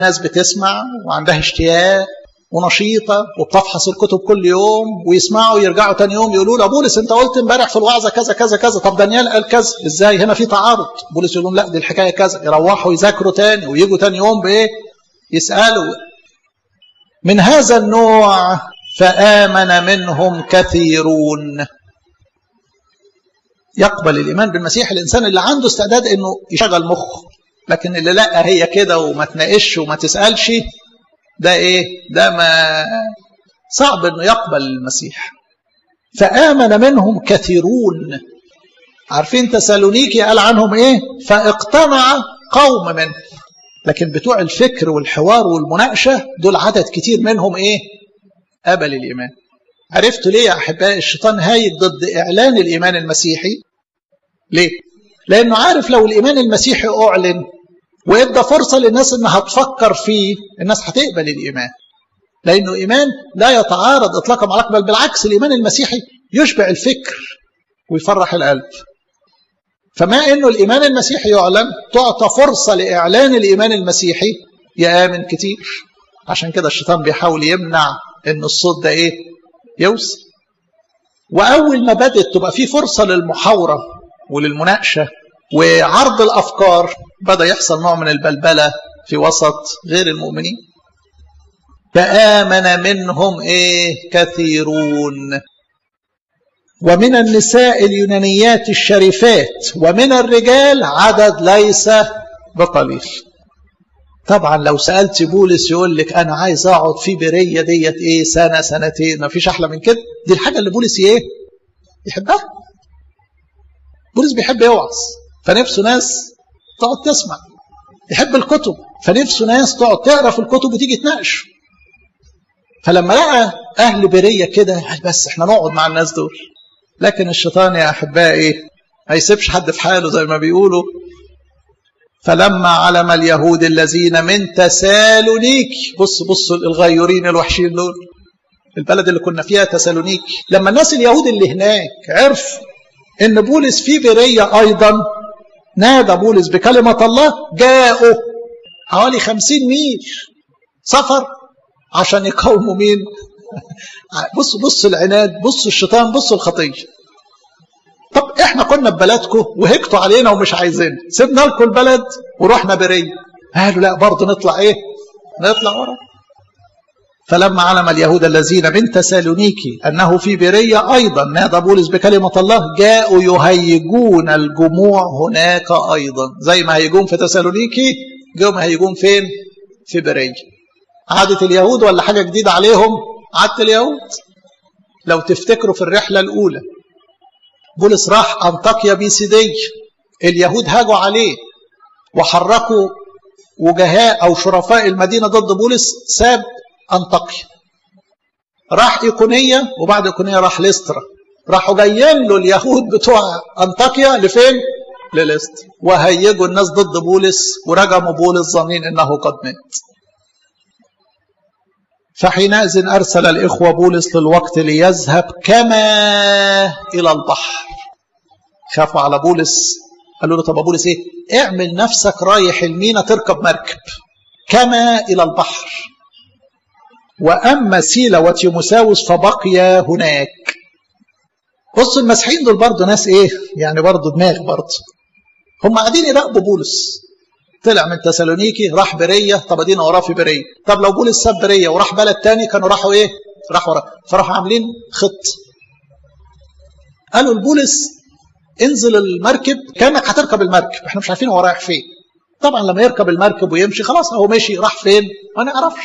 ناس بتسمع وعندها اشتياق ونشيطة وبتفحص الكتب كل يوم ويسمعوا يرجعوا تاني يوم يقولوا له بولس انت قلت امبارح في الوعظة كذا كذا كذا طب دانيال قال كذا ازاي هنا في تعارض بولس يقول لهم لا دي الحكاية كذا يروحوا يذاكروا تاني ويجوا تاني يوم بايه يسألوا من هذا النوع فآمن منهم كثيرون يقبل الإيمان بالمسيح الإنسان اللي عنده استعداد إنه يشغل مخه لكن اللي لا هي كده وما تناقش وما تسألش ده إيه ده ما صعب إنه يقبل المسيح فآمن منهم كثيرون عارفين تسالونيكي قال عنهم إيه فاقتنع قوم منهم لكن بتوع الفكر والحوار والمناقشة دول عدد كتير منهم إيه قبل الإيمان عرفتوا ليه يا أحبائي الشيطان هايج ضد إعلان الإيمان المسيحي ليه لأنه عارف لو الإيمان المسيحي أعلن وإدى فرصة للناس إنها تفكر فيه الناس هتقبل الإيمان لأنه إيمان لا يتعارض إطلاقا مع بل بالعكس الإيمان المسيحي يشبع الفكر ويفرح القلب فما إنه الإيمان المسيحي يعلن تعطى فرصة لإعلان الإيمان المسيحي يآمن كتير عشان كده الشيطان بيحاول يمنع إن الصوت ده إيه يوصل وأول ما بدأت تبقى في فرصة للمحاورة وللمناقشة وعرض الأفكار بدأ يحصل نوع من البلبلة في وسط غير المؤمنين فآمن منهم إيه كثيرون ومن النساء اليونانيات الشريفات ومن الرجال عدد ليس بقليل طبعا لو سألت بولس يقول لك أنا عايز أقعد في برية ديت إيه سنة سنتين ما فيش أحلى من كده دي الحاجة اللي بولس إيه يحبها بولس بيحب يوعظ فنفسه ناس تقعد تسمع يحب الكتب فنفسه ناس تقعد تقرا في الكتب وتيجي تناقش فلما لقى أهل برية كده قال بس احنا نقعد مع الناس دول لكن الشيطان يا أحبائي ما يسيبش حد في حاله زي ما بيقولوا فلما علم اليهود الذين من تسالونيك بص بص الغيورين الوحشين دول البلد اللي كنا فيها تسالونيك لما الناس اليهود اللي هناك عرفوا ان بولس في برية ايضا نادى بولس بكلمة الله جاءوا حوالي خمسين ميل سفر عشان يقاوموا مين بص بص العناد بص الشيطان بص الخطية طب احنا كنا في بلدكم وهكتوا علينا ومش عايزين سيبنا لكم البلد ورحنا برية قالوا لا برضه نطلع ايه نطلع ورا فلما علم اليهود الذين من تسالونيكي انه في بريه ايضا نادى بولس بكلمه الله جاءوا يهيجون الجموع هناك ايضا زي ما هيجون في تسالونيكي جاءوا هيجون فين في بريه عادة اليهود ولا حاجة جديدة عليهم عادة اليهود لو تفتكروا في الرحلة الأولى بولس راح أنطاكيا بيسيدي اليهود هاجوا عليه وحركوا وجهاء أو شرفاء المدينة ضد بولس ساب أنطاكيا راح إيقونية وبعد إيقونية راح ليسترا راحوا جايين له اليهود بتوع أنطاكيا لفين؟ لليسترا وهيجوا الناس ضد بولس ورجموا بولس ظنين إنه قد مات فحينئذ أرسل الإخوة بولس للوقت ليذهب كما إلى البحر خافوا على بولس قالوا له طب بولس إيه اعمل نفسك رايح المينا تركب مركب كما إلى البحر وأما سيلا وتيموساوس فبقيا هناك بصوا المسيحيين دول برضه ناس ايه يعني برضه دماغ برضه هم قاعدين يراقبوا بولس طلع من تسالونيكي راح بريه طب ادينا وراه في بريه طب لو بولس ساب بريه وراح بلد تاني كانوا راحوا ايه راحوا وراه فراحوا عاملين خط قالوا لبولس انزل المركب كانك هتركب المركب احنا مش عارفين هو رايح فين طبعا لما يركب المركب ويمشي خلاص هو مشي راح فين ما نعرفش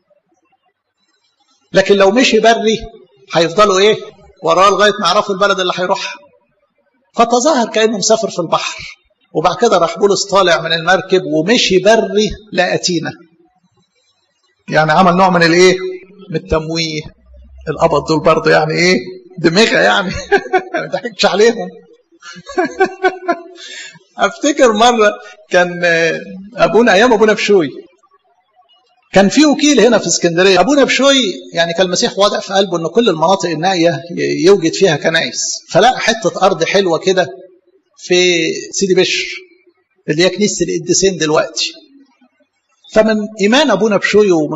لكن لو مشي بري هيفضلوا ايه وراه لغايه ما يعرفوا البلد اللي هيروحها فتظاهر كانه مسافر في البحر وبعد كده راح بولس طالع من المركب ومشي بري لاتينا يعني عمل نوع من الايه من التمويه القبض دول برضه يعني ايه دماغه يعني ما ضحكتش عليهم افتكر مره كان ابونا ايام ابونا بشوي كان في وكيل هنا في اسكندريه ابونا بشوي يعني كان المسيح واضع في قلبه ان كل المناطق النائيه يوجد فيها كنائس فلقى حته ارض حلوه كده في سيدي بشر اللي هي كنيسه القديسين دلوقتي فمن إيمان أبونا بشوي